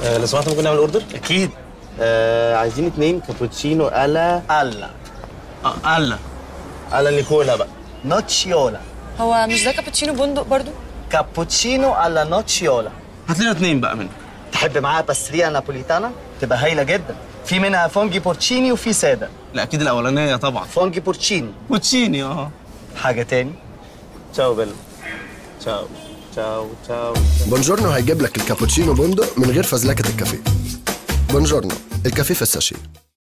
آه، لو سمحت ممكن نعمل اوردر؟ اكيد آه عايزين اتنين كابوتشينو الا الا آه الا الا نيكولا بقى نوتشيولا هو مش ده كابتشينو بندق برضو كابوتشينو الا نوتشيولا هات لنا اتنين بقى منه تحب معاها باستريا نابوليتانا تبقى هايله جدا في منها فونجي بورتشيني وفي ساده لا اكيد الاولانيه طبعا فونجي بورتشيني بوتشيني اه حاجه تاني تشاو بيلا تشاو تشاو تشاو بونجورنو هيجيب لك الكابوتشينو بندق من غير فزلكه الكافيه بونجورنو الكافيه في الساشيه